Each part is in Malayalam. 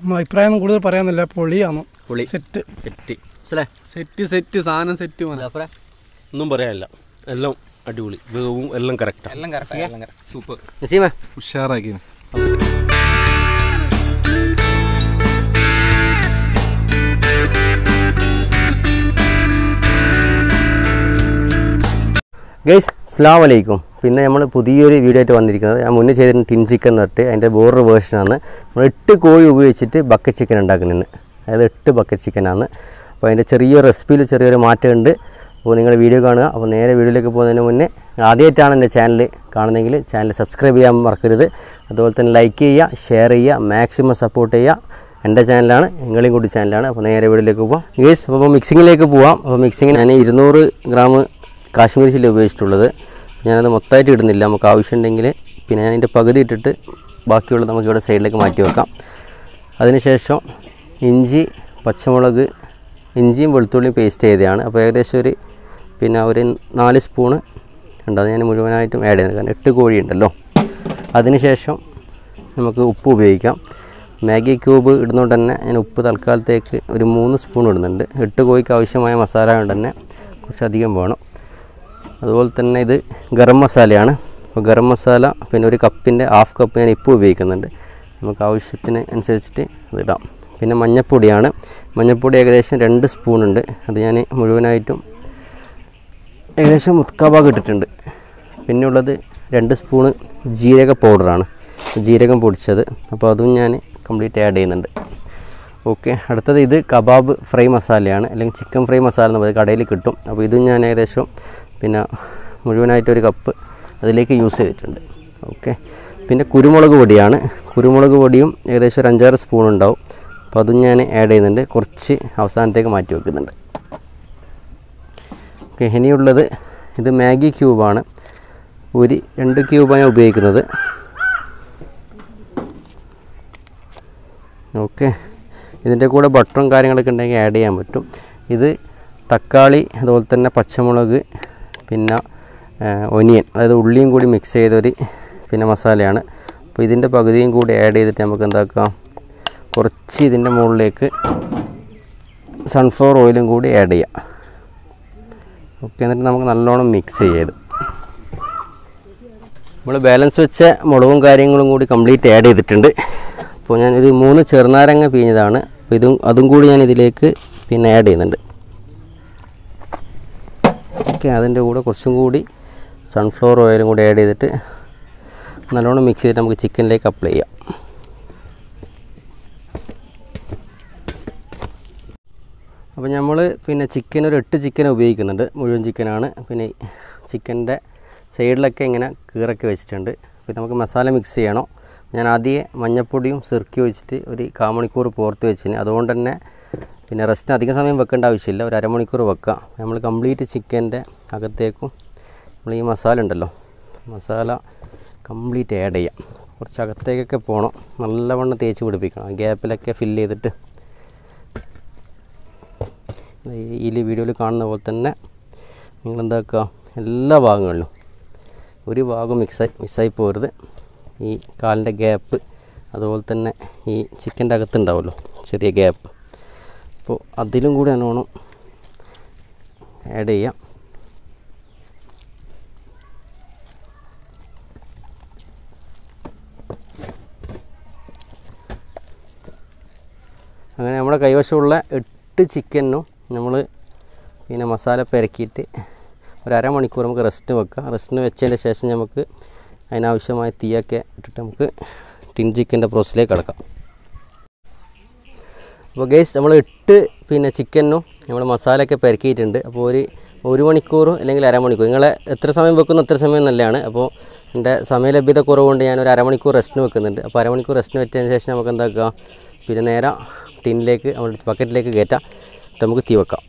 അഭിപ്രായം കൂടുതൽ പറയാനില്ല പൊളിയാണ് പുളി സെറ്റ് സെറ്റ് മനസ്സിലേ സെറ്റ് സെറ്റ് സാധനം സെറ്റ് മതി ജാഫറെ ഒന്നും പറയാനില്ല എല്ലാം അടിപൊളി വേവും എല്ലാം കറക്റ്റാണ് എല്ലാം കറക്റ്റ് എല്ലാം കറക്റ്റ് സൂപ്പർ നസീമേ ഉഷാറാക്കി ഗൈസ് അസ്സാം വലൈക്കും പിന്നെ നമ്മൾ പുതിയൊരു വീഡിയോ ആയിട്ട് വന്നിരിക്കുന്നത് ഞാൻ മുന്നേ ചെയ്തിരുന്ന ടിൻ ചിക്കൻ തൊട്ട് അതിൻ്റെ വേറൊരു വേർഷനാണ് നമ്മൾ എട്ട് കോഴി ഉപയോഗിച്ചിട്ട് ബക്കറ്റ് ചിക്കൻ ഉണ്ടാക്കുന്നുണ്ട് അതായത് എട്ട് ബക്കറ്റ് ചിക്കനാണ് അപ്പോൾ അതിൻ്റെ ചെറിയൊരു റെസിപ്പിയിൽ ചെറിയൊരു മാറ്റമുണ്ട് അപ്പോൾ നിങ്ങൾ വീഡിയോ കാണുക അപ്പോൾ നേരെ വീഡിയോയിലേക്ക് പോകുന്നതിന് മുന്നേ ആദ്യമായിട്ടാണ് എൻ്റെ ചാനൽ കാണുന്നതെങ്കിൽ ചാനൽ സബ്സ്ക്രൈബ് ചെയ്യാൻ മറക്കരുത് അതുപോലെ തന്നെ ലൈക്ക് ചെയ്യുക ഷെയർ ചെയ്യുക മാക്സിമം സപ്പോർട്ട് ചെയ്യുക എൻ്റെ ചാനലാണ് നിങ്ങളെയും കൂടി ചാനലാണ് അപ്പോൾ നേരെ വീട്ടിലേക്ക് പോവാം ഗേസ് അപ്പോൾ മിക്സിങ്ങിലേക്ക് പോവാം അപ്പോൾ മിക്സിങ്ങിന് ഞാൻ ഇരുന്നൂറ് ഗ്രാം കാശ്മീരി ചില്ലി ഉപയോഗിച്ചിട്ടുള്ളത് ഞാനത് മൊത്തമായിട്ട് ഇടുന്നില്ല നമുക്ക് ആവശ്യമുണ്ടെങ്കിൽ പിന്നെ ഞാൻ അതിൻ്റെ പകുതി ഇട്ടിട്ട് ബാക്കിയുള്ളത് നമുക്ക് ഇവിടെ സൈഡിലേക്ക് മാറ്റി വെക്കാം അതിനുശേഷം ഇഞ്ചി പച്ചമുളക് ഇഞ്ചിയും വെളുത്തുള്ളിയും പേസ്റ്റ് ചെയ്തതാണ് അപ്പോൾ ഏകദേശം ഒരു പിന്നെ ഒരു നാല് സ്പൂണ് ഉണ്ട് അത് ഞാൻ മുഴുവനായിട്ടും ആഡ് ചെയ്യുന്നത് കാരണം എട്ട് കോഴി ഉണ്ടല്ലോ അതിനുശേഷം നമുക്ക് ഉപ്പ് ഉപയോഗിക്കാം മാഗി ക്യൂബ് ഇടുന്നതുകൊണ്ട് തന്നെ ഞാൻ ഉപ്പ് തൽക്കാലത്തേക്ക് ഒരു മൂന്ന് സ്പൂൺ ഇടുന്നുണ്ട് എട്ട് കോഴിക്ക് ആവശ്യമായ മസാല കൊണ്ട് തന്നെ കുറച്ചധികം വേണം അതുപോലെ തന്നെ ഇത് ഗരം മസാലയാണ് അപ്പോൾ ഗരം മസാല പിന്നെ ഒരു കപ്പിൻ്റെ ഹാഫ് കപ്പ് ഞാൻ ഇപ്പോൾ ഉപയോഗിക്കുന്നുണ്ട് നമുക്ക് ആവശ്യത്തിന് അനുസരിച്ചിട്ട് അതിടാം പിന്നെ മഞ്ഞൾപ്പൊടിയാണ് മഞ്ഞൾപ്പൊടി ഏകദേശം രണ്ട് സ്പൂൺ ഉണ്ട് അത് ഞാൻ മുഴുവനായിട്ടും ഏകദേശം മുക്കാഭാഗം ഇട്ടിട്ടുണ്ട് പിന്നെ ഉള്ളത് രണ്ട് സ്പൂണ് ജീരക പൗഡറാണ് ജീരകം പൊടിച്ചത് അപ്പോൾ അതും ഞാൻ കംപ്ലീറ്റ് ആഡ് ചെയ്യുന്നുണ്ട് ഓക്കെ അടുത്തത് ഇത് കബാബ് ഫ്രൈ മസാലയാണ് അല്ലെങ്കിൽ ചിക്കൻ ഫ്രൈ മസാല എന്ന് പറയുന്നത് കടയിൽ കിട്ടും അപ്പോൾ ഇതും ഞാൻ ഏകദേശം പിന്നെ മുഴുവനായിട്ടൊരു കപ്പ് അതിലേക്ക് യൂസ് ചെയ്തിട്ടുണ്ട് ഓക്കെ പിന്നെ കുരുമുളക് പൊടിയാണ് കുരുമുളക് പൊടിയും ഏകദേശം ഒരു അഞ്ചാറ് സ്പൂൺ ഉണ്ടാവും അപ്പോൾ അതും ഞാൻ ആഡ് ചെയ്യുന്നുണ്ട് കുറച്ച് അവസാനത്തേക്ക് മാറ്റി വെക്കുന്നുണ്ട് ഓക്കെ ഇനിയുള്ളത് ഇത് മാഗി ക്യൂബാണ് ഒരു രണ്ട് ക്യൂബാണ് ഞാൻ ഉപയോഗിക്കുന്നത് ഓക്കെ ഇതിൻ്റെ കൂടെ ബട്ടറും കാര്യങ്ങളൊക്കെ ഉണ്ടെങ്കിൽ ആഡ് ചെയ്യാൻ പറ്റും ഇത് തക്കാളി അതുപോലെ തന്നെ പച്ചമുളക് പിന്നെ ഒനിയൻ അതായത് ഉള്ളിയും കൂടി മിക്സ് ചെയ്തൊരു പിന്നെ മസാലയാണ് അപ്പോൾ ഇതിൻ്റെ പകുതിയും കൂടി ആഡ് ചെയ്തിട്ട് നമുക്ക് എന്താക്കാം കുറച്ച് ഇതിൻ്റെ മുകളിലേക്ക് സൺഫ്ലവർ ഓയിലും കൂടി ആഡ് ചെയ്യാം ഓക്കെ എന്നിട്ട് നമുക്ക് നല്ലോണം മിക്സ് ചെയ്ത് നമ്മൾ ബാലൻസ് വെച്ച മുളകും കാര്യങ്ങളും കൂടി കംപ്ലീറ്റ് ആഡ് ചെയ്തിട്ടുണ്ട് അപ്പോൾ ഞാനൊരു മൂന്ന് ചെറുനാരങ്ങ പിഴിഞ്ഞതാണ് അപ്പോൾ ഇതും അതും കൂടി ഞാൻ ഇതിലേക്ക് പിന്നെ ആഡ് ചെയ്യുന്നുണ്ട് ഓക്കെ അതിൻ്റെ കൂടെ കുറച്ചും കൂടി സൺഫ്ലവർ ഓയിലും കൂടി ആഡ് ചെയ്തിട്ട് നല്ലോണം മിക്സ് ചെയ്തിട്ട് നമുക്ക് ചിക്കനിലേക്ക് അപ്ലൈ ചെയ്യാം അപ്പോൾ നമ്മൾ പിന്നെ ചിക്കൻ ഒരു എട്ട് ചിക്കൻ ഉപയോഗിക്കുന്നുണ്ട് മുഴുവൻ ചിക്കനാണ് പിന്നെ ചിക്കൻ്റെ സൈഡിലൊക്കെ ഇങ്ങനെ കീറൊക്കെ വെച്ചിട്ടുണ്ട് അപ്പോൾ നമുക്ക് മസാല മിക്സ് ചെയ്യണം ഞാൻ ആദ്യം മഞ്ഞപ്പൊടിയും സിർക്കി വെച്ചിട്ട് ഒരു കാമണിക്കൂർ പോർത്ത് വെച്ചിന് അതുകൊണ്ട് തന്നെ പിന്നെ റെസ്റ്റിന് അധികം സമയം വെക്കേണ്ട ആവശ്യമില്ല ഒരു അരമണിക്കൂർ വെക്കാം നമ്മൾ കംപ്ലീറ്റ് ചിക്കൻ്റെ അകത്തേക്കും നമ്മൾ ഈ മസാല ഉണ്ടല്ലോ മസാല കംപ്ലീറ്റ് ആഡ് ചെയ്യാം കുറച്ച് അകത്തേക്കൊക്കെ പോകണം നല്ലവണ്ണം തേച്ച് പിടിപ്പിക്കണം ഗ്യാപ്പിലൊക്കെ ഫില്ല് ചെയ്തിട്ട് ഈ വീഡിയോയിൽ കാണുന്ന പോലെ തന്നെ നിങ്ങൾ എന്താക്കുക എല്ലാ ഭാഗങ്ങളിലും ഒരു ഭാഗം മിക്സായി മിസ്സായി പോരുത് ഈ കാലിൻ്റെ ഗ്യാപ്പ് അതുപോലെ തന്നെ ഈ ചിക്കൻ്റെ അകത്തുണ്ടാവുമല്ലോ ചെറിയ ഗ്യാപ്പ് അപ്പോൾ അതിലും കൂടി നല്ലോണം ആഡ് ചെയ്യാം അങ്ങനെ നമ്മുടെ കൈവശമുള്ള എട്ട് ചിക്കനും നമ്മൾ പിന്നെ മസാല പെരക്കിയിട്ട് ഒരു അരമണിക്കൂർ നമുക്ക് റെസ്റ്റ് വെക്കാം റെസ്റ്റിന് വെച്ചതിന് ശേഷം നമുക്ക് അതിനാവശ്യമായ തീയൊക്കെ ഇട്ടിട്ട് നമുക്ക് ടിൻ ചിക്കൻ്റെ പ്രോസസ്സിലേക്ക് കിടക്കാം അപ്പോൾ ഗേസ് നമ്മൾ എട്ട് പിന്നെ ചിക്കനും നമ്മൾ മസാലയൊക്കെ പെരക്കിയിട്ടുണ്ട് അപ്പോൾ ഒരു ഒരു മണിക്കൂർ അല്ലെങ്കിൽ അരമണിക്കൂർ നിങ്ങൾ എത്ര സമയം വെക്കുന്നു അത്ര സമയം നല്ലതാണ് അപ്പോൾ എൻ്റെ സമയലഭ്യത കുറവുകൊണ്ട് ഞാൻ ഒരു അരമണിക്കൂർ റെസ്റ്റിന് വെക്കുന്നുണ്ട് അപ്പോൾ അരമണിക്കൂർ റെസ്റ്റിന് വെച്ചതിന് ശേഷം നമുക്ക് എന്താക്കുക പിന്നെ നേരെ ടിന്നിലേക്ക് നമ്മൾ ബക്കറ്റിലേക്ക് കയറ്റാം എന്നിട്ട് നമുക്ക് തീ വെക്കാം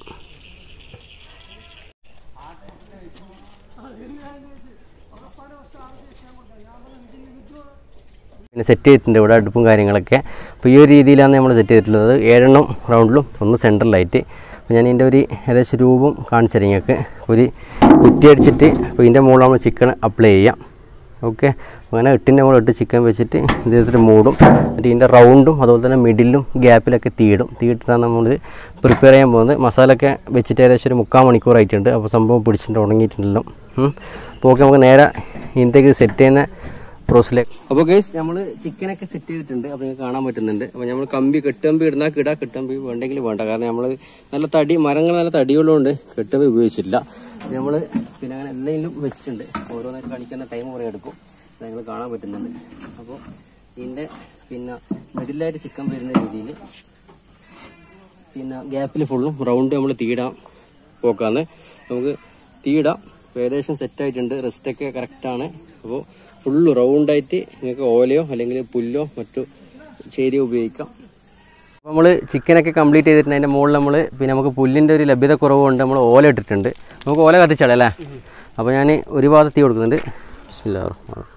പിന്നെ സെറ്റ് ചെയ്തിട്ടുണ്ട് ഇവിടെ അടുപ്പും കാര്യങ്ങളൊക്കെ അപ്പോൾ ഈ ഒരു രീതിയിലാണ് നമ്മൾ സെറ്റ് ചെയ്തിട്ടുള്ളത് ഏഴെണ്ണം റൗണ്ടിലും ഒന്ന് സെൻറ്ററിലായിട്ട് അപ്പോൾ ഞാൻ ഇതിൻ്റെ ഒരു ഏകദേശം രൂപം കാണിച്ചു തരാം നിങ്ങൾക്ക് ഒരു കുറ്റി അടിച്ചിട്ട് അപ്പോൾ ഇതിൻ്റെ മുകളിൽ നമ്മൾ ചിക്കൻ അപ്ലൈ ചെയ്യാം ഓക്കെ അങ്ങനെ എട്ടിൻ്റെ നമ്മൾ എട്ട് ചിക്കൻ വെച്ചിട്ട് ഇത് വെച്ചിട്ട് മൂടും എന്നിട്ട് ഇതിൻ്റെ റൗണ്ടും അതുപോലെ തന്നെ മിഡിലും ഗ്യാപ്പിലൊക്കെ തീയിടും തീയിട്ടിട്ടാണ് നമ്മൾ പ്രിപ്പയർ ചെയ്യാൻ പോകുന്നത് മസാല ഒക്കെ വെച്ചിട്ട് ഏകദേശം ഒരു മുക്കാൽ മണിക്കൂറായിട്ടുണ്ട് അപ്പോൾ സംഭവം പിടിച്ചിട്ട് ഉണങ്ങിയിട്ടുണ്ടല്ലോ ഉം. അപ്പോൾ ഓക്കെ നമുക്ക് നേരെ ഇതിൻ്റെക്ക് സെറ്റ് ചെയ്യുന്ന പ്രോസിലേക്ക് അപ്പോൾ ഗൈസ് നമ്മൾ ചിക്കനൊക്കെ സെറ്റ് ചെയ്തിട്ടുണ്ട് അപ്പോൾ നിങ്ങൾക്ക് കാണാൻ പറ്റുന്നുണ്ട് അപ്പോൾ നമ്മൾ കമ്പി കെട്ടമ്പി ഇടുന്നാൽ കിട കെട്ടമ്പി വേണ്ടെങ്കിൽ വേണ്ട കാരണം നമ്മൾ നല്ല തടി മരങ്ങൾ നല്ല തടിയുള്ളതുകൊണ്ട് കെട്ടമ്പി ഉപയോഗിച്ചില്ല നമ്മൾ പിന്നെ അങ്ങനെ എല്ലാത്തിലും വെച്ചിട്ടുണ്ട് ഓരോന്നൊക്കെ കാണിക്കുന്ന ടൈം കുറേ എടുക്കും നിങ്ങൾ കാണാൻ പറ്റുന്നുണ്ട് അപ്പോൾ ഇതിൻ്റെ പിന്നെ മിഡിലായിട്ട് ചിക്കൻ വരുന്ന രീതിയിൽ പിന്നെ ഗ്യാപ്പിൽ ഫുള്ളും റൗണ്ട് നമ്മൾ തീയിടാൻ പോക്കാന്ന് നമുക്ക് തീയിടാം ഇപ്പൊ ഏകദേശം സെറ്റ് ആയിട്ടുണ്ട് റെസ്റ്റൊക്കെ കറക്റ്റാണ് അപ്പോൾ ഫുള്ള് റൗണ്ടായിട്ട് നിങ്ങൾക്ക് ഓലയോ അല്ലെങ്കിൽ പുല്ലോ മറ്റു ചേരിയോ ഉപയോഗിക്കാം അപ്പോൾ നമ്മൾ ചിക്കനൊക്കെ കംപ്ലീറ്റ് ചെയ്തിട്ടുണ്ട് അതിൻ്റെ മുകളിൽ നമ്മൾ പിന്നെ നമുക്ക് പുല്ലിൻ്റെ ഒരു ലഭ്യത കുറവുകൊണ്ട് നമ്മൾ ഓല ഇട്ടിട്ടുണ്ട് നമുക്ക് ഓല കത്തിച്ചാളേ അല്ലേ അപ്പോൾ ഞാൻ ഒരു ഭാഗത്ത് തീ കൊടുക്കുന്നുണ്ട് ബിസ്മില്ലാഹിർ റഹ്മാനിർ റഹീം.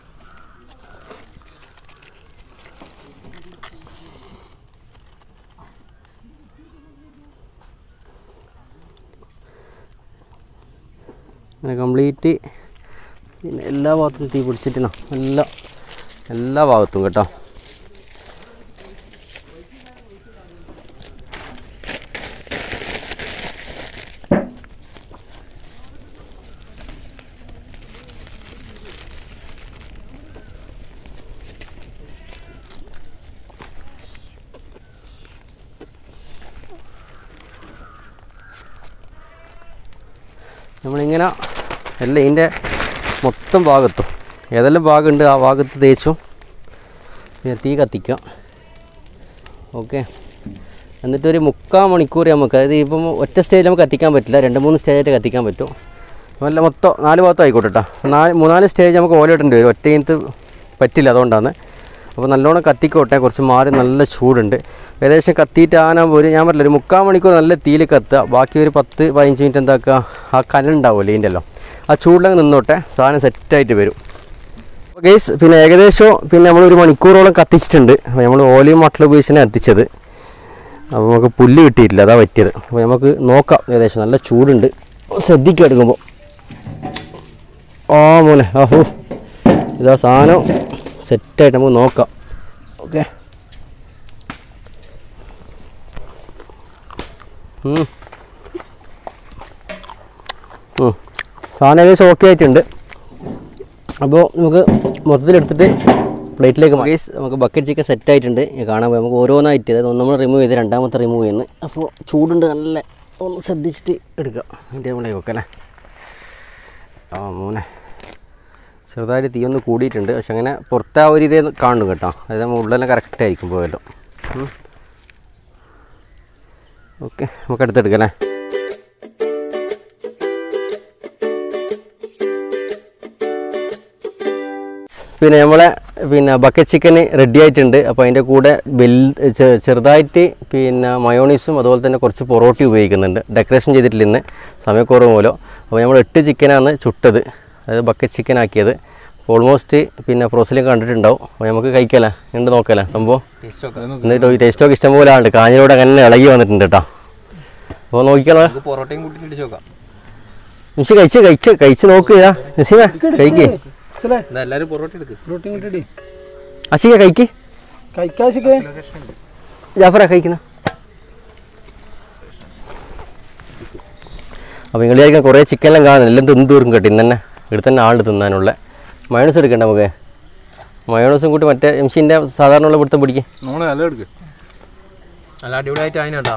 അങ്ങനെ കംപ്ലീറ്റ് പിന്നെ എല്ലാ ഭാഗത്തും തീ പിടിച്ചിട്ടോ എല്ലാ എല്ലാ ഭാഗത്തും കേട്ടോ നമ്മളിങ്ങനെ എല്ലാം ഇതിൻ്റെ മൊത്തം ഭാഗത്തും ഏതെല്ലാം ഭാഗമുണ്ട് ആ ഭാഗത്ത് തേച്ചും പിന്നെ തീ കത്തിക്കാം ഓക്കെ എന്നിട്ട് ഒരു മുക്കാൽ മണിക്കൂർ നമുക്ക് അതായത് ഇപ്പം ഒറ്റ സ്റ്റേജിൽ നമുക്ക് കത്തിക്കാൻ പറ്റില്ല രണ്ട് മൂന്ന് സ്റ്റേജായിട്ട് കത്തിക്കാൻ പറ്റും നല്ല മൊത്തം നാല് ഭാഗത്തും ആയിക്കോട്ടെ കേട്ടോ നാല് മൂന്നാല് സ്റ്റേജ് നമുക്ക് ഓല ഇടേണ്ടി വരും ഒറ്റ ഇനത്ത് പറ്റില്ല അതുകൊണ്ടാണ് അപ്പോൾ നല്ലോണം കത്തിക്കോട്ടെ കുറച്ച് മാറി നല്ല ചൂടുണ്ട് ഏകദേശം കത്തിയിട്ട് ആനാകുമ്പോൾ ഒരു ഞാൻ പറഞ്ഞില്ല ഒരു മുക്കാൽ മണിക്കൂർ നല്ല തീയിൽ കത്തുക ബാക്കി ഒരു പത്ത് പതിനഞ്ച് മിനിറ്റ് എന്താക്കുക ആ കനലുണ്ടാവുമല്ലോ ഇതിൻ്റെ എല്ലാം ആ ചൂടിലങ്ങ് നിന്നോട്ടെ സാധനം സെറ്റായിട്ട് വരും അപ്പോൾ ഗേസ് പിന്നെ ഏകദേശം പിന്നെ നമ്മൾ ഒരു മണിക്കൂറോളം കത്തിച്ചിട്ടുണ്ട് അപ്പോൾ നമ്മൾ ഓലയും മട്ടൽ ഉപയോഗിച്ചാണ് കത്തിച്ചത് അപ്പോൾ നമുക്ക് പുല്ല് കിട്ടിയിട്ടില്ല അതാ പറ്റിയത് അപ്പോൾ നമുക്ക് നോക്കാം ഏകദേശം നല്ല ചൂടുണ്ട് ശ്രദ്ധിക്കുക എടുക്കുമ്പോൾ ആ മോനെ ആഹോ ഇതാ സാധനം സെറ്റായിട്ട് നമുക്ക് നോക്കാം ഓക്കെ സാധനം ഏകദേശം ഓക്കെ ആയിട്ടുണ്ട് അപ്പോൾ നമുക്ക് മൊത്തത്തിലെടുത്തിട്ട് പ്ലേറ്റിലേക്ക് മകേസ് നമുക്ക് ബക്കറ്റ് ചിക്കൻ സെറ്റ് ആയിട്ടുണ്ട് ഇത് കാണാൻ പോയി നമുക്ക് ഓരോന്നായിട്ട് അതായത് ഒന്ന് നമ്മൾ റിമൂവ് ചെയ്ത് രണ്ടാമത്തെ റിമൂവ് ചെയ്യുന്നു അപ്പോൾ ചൂടുണ്ട് നല്ല ഒന്ന് ശ്രദ്ധിച്ചിട്ട് എടുക്കാം അതിൻ്റെ നമ്മളെ വെക്കല്ലേ ആ മോനെ ചെറുതായിട്ട് തീ ഒന്ന് കൂടിയിട്ടുണ്ട് പക്ഷെ അങ്ങനെ പുറത്തെ ആ ഒരു ഇതേ കാണുന്നു കേട്ടോ അതായത് നമ്മൾ ഉള്ളെല്ലാം കറക്റ്റ് ആയിരിക്കും പോയല്ലോ ഓക്കെ നമുക്ക് അടുത്തെടുക്കാം അല്ലേ പിന്നെ നമ്മളെ പിന്നെ ബക്കറ്റ് ചിക്കൻ റെഡി ആയിട്ടുണ്ട് അപ്പോൾ അതിൻ്റെ കൂടെ വെൽ ചെ- ചെറുതായിട്ട് പിന്നെ മയോണീസും അതുപോലെ തന്നെ കുറച്ച് പൊറോട്ടി ഉപയോഗിക്കുന്നുണ്ട് ഡെക്കറേഷൻ ചെയ്തിട്ടില്ല ഇന്ന് സമയക്കുറവ് മൂലം അപ്പോൾ നമ്മൾ എട്ട് ചിക്കനാണ് ചുട്ടത് അതായത് ബക്കറ്റ് ചിക്കൻ ആക്കിയത് ഓൾമോസ്റ്റ് പിന്നെ പ്രോസലും കണ്ടിട്ടുണ്ടാവും അപ്പോൾ നമുക്ക് കഴിക്കാമല്ലേ ഉണ്ട് നോക്കാമല്ലേ സംഭവം എന്നിട്ട് ടേസ്റ്റൊക്കെ ഇഷ്ടംപോലെ ഉണ്ട് കാഞ്ഞിലൂടെ അങ്ങനെ ഇളകി വന്നിട്ടുണ്ട് കേട്ടോ അപ്പോൾ നോക്കിയാലോ പൊറോട്ടയും കൂട്ടി ഇടിച്ചു നോക്കാം നിമിഷം കഴിച്ച് കഴിച്ച് കഴിച്ച് നോക്കുക നിസിമ കഴിക്കേ ചിലേ എന്നാ എല്ലാരും പൊറോട്ട എടുക്ക് റൊട്ടി കിട്ടിടി അശിക കഴിക്ക് കഴിക്കാശിക്കേ ജാഫറ കഴിക്കുന്ന അപ്പോൾ നിങ്ങൾ വിചാരിക്കാൻ കുറേ ചിക്കനെല്ലാം കാണുന്നു എല്ലാം തിന്നു തീർക്കും കേട്ടോ ഇന്ന് തന്നെ ഇവിടെ തന്നെ ആളുണ്ട് തിന്നാനുള്ള മയോണസ് എടുക്കണ്ട നമുക്ക് മയോണസും കൂട്ടി മറ്റേ എംഷിൻ്റെ സാധാരണ ഉള്ള പിടുത്തം പിടിക്കും നമ്മള് നല്ല എടുക്ക് നല്ല അടിപൊളിയായിട്ട് അതിനുണ്ടോ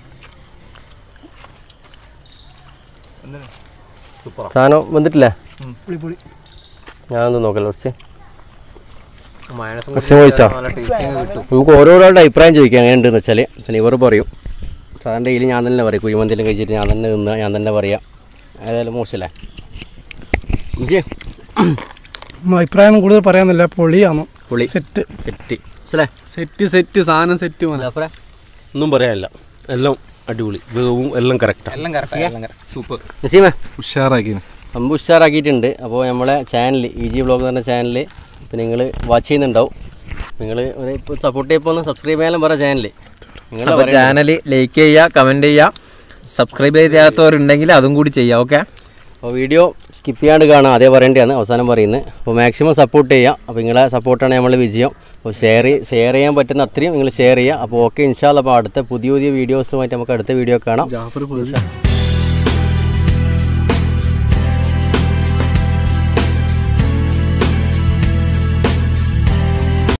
സാധനം വന്നിട്ടില്ലേ പുളി പുളി ഞാനൊന്ന് നോക്കല്ലോ കുറച്ച് മയണസും കുറച്ച് കഴിച്ചോ നല്ല ടേസ്റ്റ് കിട്ടും നമുക്ക് ഓരോരാളുടെ അഭിപ്രായം ചോദിക്കാം എങ്ങനെയുണ്ടെന്ന് വെച്ചാൽ പിന്നെ ഇവർ പറയും സാധാരണ ഡെയിലി ഞാൻ തന്നെ പറയും കുഴിമന്തിയെല്ലാം കഴിച്ചിട്ട് ഞാൻ തന്നെ തിന്നുക ഞാൻ തന്നെ പറയാം ഏതായാലും മോശമല്ലേ ഇഞ്ചി അഭിപ്രായം കൂടുതൽ പറയാനില്ല പൊളിയാണ് പുളി സെറ്റ് സെറ്റ് മനസ്സിലേ സെറ്റ് സെറ്റ് സാധനം സെറ്റ് മന ജാഫറെ ഒന്നും പറയാനില്ല എല്ലാം അടിപൊളി വേവും എല്ലാം കറക്റ്റാണ് എല്ലാം കറക്റ്റ് എല്ലാം കറക്റ്റ് സൂപ്പർ നസീമേ ഉഷാറാക്കി അമ്പ് ഉഷാറാക്കിയിട്ടുണ്ട് അപ്പോൾ നമ്മളെ ചാനൽ ഇ ജി ബ്ലോഗ് എന്ന് പറഞ്ഞ ചാനൽ ഇപ്പോൾ നിങ്ങൾ വാച്ച് ചെയ്യുന്നുണ്ടാവും നിങ്ങൾ ഒരു ഇപ്പോൾ സപ്പോർട്ട് ചെയ്യപ്പോൾ ഒന്ന് സബ്സ്ക്രൈബ് ചെയ്യാനും പറ ചാനൽ നിങ്ങൾ അപ്പോൾ ചാനൽ ലൈക്ക് ചെയ്യുക കമൻറ്റ് ചെയ്യുക സബ്സ്ക്രൈബ് ചെയ്യാത്തവരുണ്ടെങ്കിൽ അതും കൂടി ചെയ്യുക ഓക്കെ അപ്പോൾ വീഡിയോ സ്കിപ്പ് സ്കിപ്പ് ചെയ്യാണ്ട് കാണാം അതേ പറയേണ്ടതാണ് അവസാനം പറയുന്നത് അപ്പോൾ മാക്സിമം സപ്പോർട്ട് ചെയ്യാം അപ്പോൾ നിങ്ങളെ സപ്പോർട്ടാണ് നമ്മൾ വിജയം അപ്പോൾ ഷെയർ ഷെയർ ചെയ്യാൻ പറ്റുന്ന അത്രയും നിങ്ങൾ ഷെയർ ചെയ്യുക അപ്പോൾ ഓക്കെ ഇൻഷാല്ല അപ്പോൾ അടുത്ത പുതിയ പുതിയ വീഡിയോസുമായിട്ട് നമുക്ക് അടുത്ത വീഡിയോ കാണാം ജാഫർ പേഴ്സ്